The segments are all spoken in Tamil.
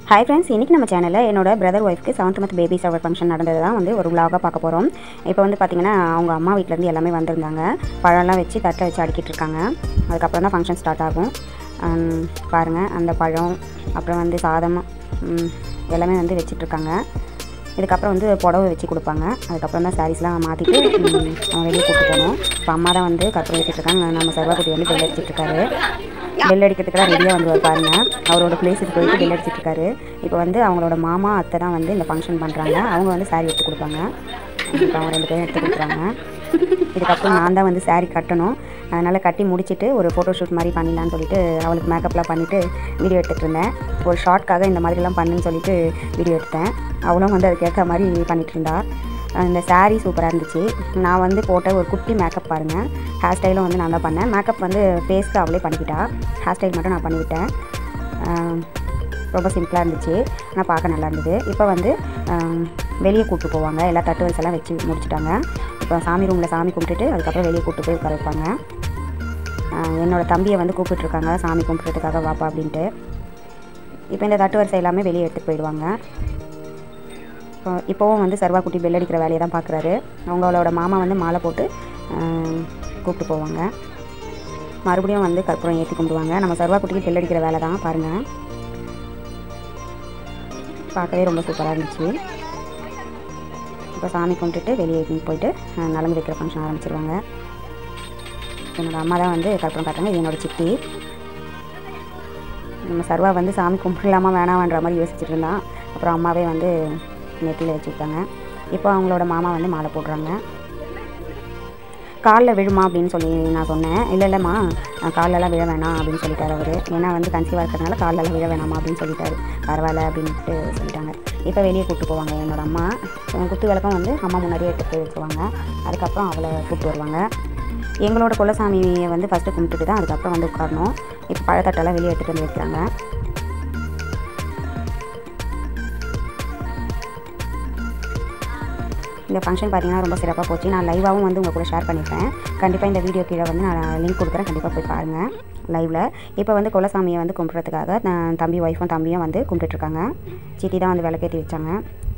ஹாய் ஃப்ரெண்ட்ஸ் இன்றைக்கி நம்ம சேனலில் என்னோட பிரதர் ஒய்ஃப்க்கு seventh month baby shower function நடந்தது தான் வந்து ஒரு vlog-ஆ பார்க்க போகிறோம் இப்போ வந்து பார்த்திங்கன்னா அவங்க அம்மா வீட்டிலேருந்து எல்லாமே வந்திருந்தாங்க பழம்லாம் வச்சு தட்டில் வச்சு அடுக்கிட்டு இருக்காங்க அதுக்கப்புறம் தான் ஃபங்க்ஷன் ஸ்டார்ட் ஆகும் ஹம், பாருங்கள் அந்த பழம் அப்புறம் வந்து சாதம் ஹம், எல்லாமே வந்து வச்சிட்ருக்காங்க இதுக்கப்புறம் வந்து புடவை வச்சு கொடுப்பாங்க அதுக்கப்புறம் தான் சாரீஸ்லாம் மாற்றிட்டு அவங்க வெளியே கூப்பிட்டு போகணும் இப்போ அம்மா தான் வந்து கற்பூரம் ஏற்றிட்டு இருக்காங்க நம்ம சர்வாக்குட்டி வந்து பெல் அடிச்சிட்டு இருக்காரு பெல் அடிக்கிறதுக்கெல்லாம் ரெடியாக வந்து பாருங்க அவரோட பிளேஸுக்கு போயிட்டு பெல் அடிச்சிட்டு இருக்காரு இப்போ வந்து அவங்களோட மாமா அத்தை தான் வந்து இந்த ஃபங்க்ஷன் பண்ணுறாங்க அவங்க வந்து saree எடுத்து கொடுப்பாங்க இப்போ அவங்க ரெண்டு பேரும் எடுத்து கொடுக்குறாங்க இதுக்கப்புறம் நான் தான் வந்து saree கட்டணும் அதனால் கட்டி முடிச்சிட்டு ஒரு ஃபோட்டோ ஷூட் மாதிரி பண்ணிடலான்னு சொல்லிட்டு அவளுக்கு மேக்கப்லாம் பண்ணிவிட்டு வீடியோ எடுத்துகிட்டு இருந்தேன் ஒரு ஷார்ட்காக இந்த மாதிரிலாம் பண்ணுன்னு சொல்லிட்டு வீடியோ எடுத்தேன் அவளும் வந்து அதுக்கேற்ற மாதிரி பண்ணிட்டு இருந்தா இந்த saree சூப்பராக இருந்துச்சு நான் வந்து போட்ட ஒரு குட்டி மேக்கப் பாருங்கள் ஹேர் ஸ்டைலும் வந்து நான் தான் பண்ணேன் மேக்கப் வந்து ஃபேஸ்க்கு அவளே பண்ணிக்கிட்டா ஹேர் ஸ்டைல் மட்டும் நான் பண்ணிவிட்டேன் ஆஹ் ரொம்ப சிம்பிளாக இருந்துச்சு ஆனால் பார்க்க நல்லா இருந்தது இப்போ வந்து ஆஹ் வெளியே கூப்பிட்டு போவாங்க எல்லா தட்டு வரிசைலாம் வச்சு முடிச்சிட்டாங்க இப்போ சாமி ரூமில் சாமி கும்பிட்டுட்டு அதுக்கப்புறம் வெளியே கூப்பிட்டு போய் உட்கார வைப்பாங்க ஆஹ் என்னோட தம்பியை வந்து கூப்பிட்டுருக்காங்க சாமி கும்பிட்றதுக்காக வாப்பா அப்படின்ட்டு இப்போ இந்த தட்டு வரிசை எல்லாமே வெளியே எடுத்துகிட்டு போயிடுவாங்க இப்போ இப்போவும் வந்து சர்வா குட்டி பெல் அடிக்கிற வேலையை தான் பார்க்குறாரு அவங்களோட மாமா வந்து மாலை போட்டு ஆஹ், கூப்பிட்டு போவாங்க மறுபடியும் வந்து கற்பூரம் ஏற்றி கும்பிடுவாங்க நம்ம சர்வா குட்டிக்கு பெல் அடிக்கிற வேலை தான் பாருங்கள் பார்க்கவே ரொம்ப சூப்பராக இருந்துச்சு இப்போ சாமி கும்பிட்டுட்டு வெளியே இட்டுன்னு போயிட்டு ஆஹ், நலங்கு வைக்கிற ஃபங்க்ஷன் ஆரம்பிச்சிருவாங்க என்னோடய அம்மா தான் வந்து கற்பூரம் காட்டுறாங்க இது என்னோட சித்தி நம்ம சர்வா வந்து சாமி கும்பிடலாமா வேணாமான்ற மாதிரி யோசிச்சுட்டு இருந்தான் அப்புறம் அம்மாவே வந்து நெத்தியில் வச்சு விட்டாங்க இப்போ அவங்களோட மாமா வந்து மாலை போடுறாங்க காலில் விழுமா அப்படின்னு சொல்லி நான் சொன்னேன் இல்லை இல்லைம்மா காலெல்லாம் விழ வேணாம் அப்படின்னு சொல்லிட்டாரு அவர் ஏன்னா வந்து கன்சீவாக இருக்கிறதுனால காலெல்லாம் விழ வேணாமா அப்படின்னு சொல்லிட்டாரு பரவாயில்ல அப்படின்ட்டு சொல்லிட்டாங்க இப்போ வெளியே கூப்பிட்டு போவாங்க என்னோட அம்மா அஹ் குத்து விளக்கம் வந்து அம்மா முன்னாடியே எடுத்து போய் வச்சுருவாங்க அதுக்கப்புறம் அவளை கூப்பிட்டு வருவாங்க எங்களோட குலசாமியை வந்து ஃபஸ்ட்டு கும்பிட்டுட்டு தான் அதுக்கப்புறம் வந்து உட்காரணும் இப்போ பழத்தட்டெல்லாம் வெளியே எடுத்துகிட்டு வந்து வைக்கிறாங்க இந்த ஃபங்க்ஷன் பார்த்தீங்கன்னா ரொம்ப சிறப்பாக போச்சு நான் லைவாகவும் வந்து உங்கள் கூட ஷேர் பண்ணியிருப்பேன் கண்டிப்பாக இந்த வீடியோ கீழே வந்து நான் லிங்க் கொடுக்குறேன் கண்டிப்பாக போய் பாருங்கள் லைவில் இப்போ வந்து குலசாமியை வந்து கும்பிட்றதுக்காக நான் தம்பி ஒய்ஃபும் தம்பியும் வந்து கும்பிட்டுட்ருக்காங்க சித்தி தான் வந்து விளக்கேற்றி வச்சாங்க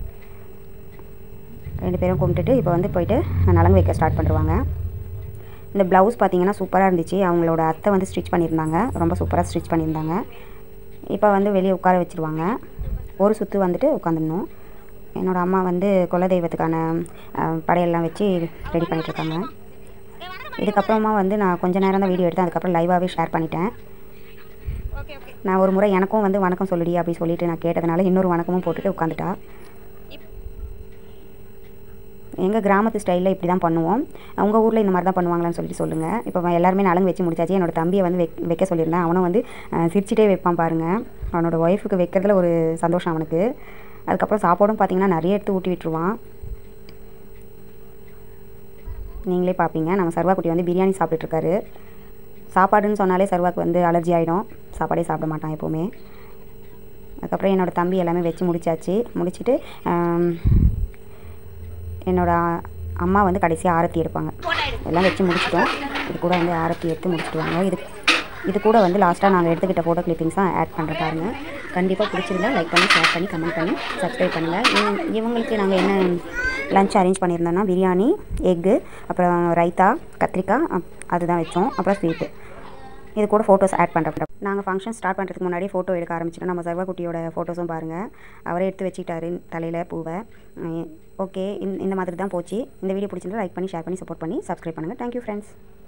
ரெண்டு பேரும் கும்பிட்டுட்டு இப்போ வந்து போயிட்டு நலங்கு வைக்க ஸ்டார்ட் பண்ணுவாங்க இந்த ப்ளவுஸ் பார்த்தீங்கன்னா சூப்பராக இருந்துச்சு அவங்களோட அத்தை வந்து ஸ்டிச் பண்ணியிருந்தாங்க ரொம்ப சூப்பராக ஸ்டிச் பண்ணியிருந்தாங்க இப்போ வந்து வெளியே உட்கார வச்சுருவாங்க ஒரு சுற்று வந்துட்டு உட்காந்துடணும் என்னோடய அம்மா வந்து குலதெய்வத்துக்கான அஹ், படையெல்லாம் வச்சு ரெடி பண்ணிகிட்ருக்காங்க இதுக்கப்புறமா வந்து நான் கொஞ்ச நேரம் தான் வீடியோ எடுத்தேன் அதுக்கப்புறம் லைவாகவே ஷேர் பண்ணிட்டேன் நான் ஒரு முறை எனக்கும் வந்து வணக்கம் சொல்லுடி அப்படி சொல்லிட்டு நான் கேட்டதுனால இன்னொரு வணக்கமும் போட்டுட்டு உட்காந்துட்டா எங்கள் கிராமத்து ஸ்டைலில் இப்படி தான் பண்ணுவோம் உங்கள் ஊரில் இந்த மாதிரி தான் பண்ணுவாங்களான்னு சொல்லிட்டு சொல்லுங்கள் இப்போ எல்லாருமே நலங்கு வச்சு முடிச்சாச்சு என்னோட தம்பியை வந்து வைக் வைக்க சொல்லியிருந்தேன் அவனும் வந்து அஹ், சிரிச்சிட்டே வைப்பான் பாருங்கள் அவனோட ஒய்ஃபுக்கு வைக்கிறதுல ஒரு சந்தோஷம் அவனுக்கு அதுக்கப்புறம் சாப்பாடும் பார்த்தீங்கன்னா நிறைய எடுத்து ஊட்டி விட்டுருவான் நீங்களே பார்ப்பீங்க நம்ம சர்வா குட்டி வந்து பிரியாணி சாப்பிட்டுட்ருக்காரு சாப்பாடுன்னு சொன்னாலே சர்வாக்கு வந்து அலர்ஜி ஆகிடும் சாப்பாடே சாப்பிட மாட்டான் எப்போவுமே அதுக்கப்புறம் என்னோடய தம்பி எல்லாமே வச்சு முடிச்சாச்சு முடிச்சுட்டு ஆம், என்னோட அம்மா வந்து கடைசியாக ஆரத்தி எடுப்பாங்க எல்லாம் வச்சு முடிச்சிட்டோம் இது கூட வந்து ஆரத்தி எடுத்து முடிச்சிடுவாங்க இது இது கூட வந்து லாஸ்ட்டாக நாங்கள் எடுத்துக்கிட்ட ஃபோட்டோ கிளிப்பிங்ஸ் தான் ஆட் பண்ணுற பாருங்க கண்டிப்பாக பிடிச்சிருந்தா லைக் பண்ணி ஷேர் பண்ணி கமெண்ட் பண்ணி சப்ஸ்கிரைப் பண்ணுங்கள் இவங்க- இவங்களுக்கு நாங்கள் என்ன லஞ்ச் அரேஞ்ச் பண்ணியிருந்தோம்னா பிரியாணி எக்கு அப்புறம் ரைத்தா கத்திரிக்காய் அப்- அதுதான் வச்சோம் அப்புறம் ஸ்வீட்டு இது கூட ஃபோட்டோஸ் ஆட் பண்ணுறோம் நாங்கள் ஃபங்க்ஷன் ஸ்டார்ட் பண்ணுறதுக்கு முன்னாடி ஃபோட்டோ எடுக்க ஆரம்பிச்சிட்டோம் நம்ம சர்வகுட்டியோட ஃபோட்டோஸும் பாருங்கள் அவரே எடுத்து வச்சுக்கிட்டாரு தலையில் பூவை ஓகே இந்த மாதிரி தான் போச்சு இந்த வீடியோ பிடிச்சிருந்தா லைக் பண்ணி ஷேர் பண்ணி சப்போர்ட் பண்ணி சப்ஸ்கிரைப் பண்ணுங்கள் தேங்க்யூ ஃப்ரெண்ட்ஸ்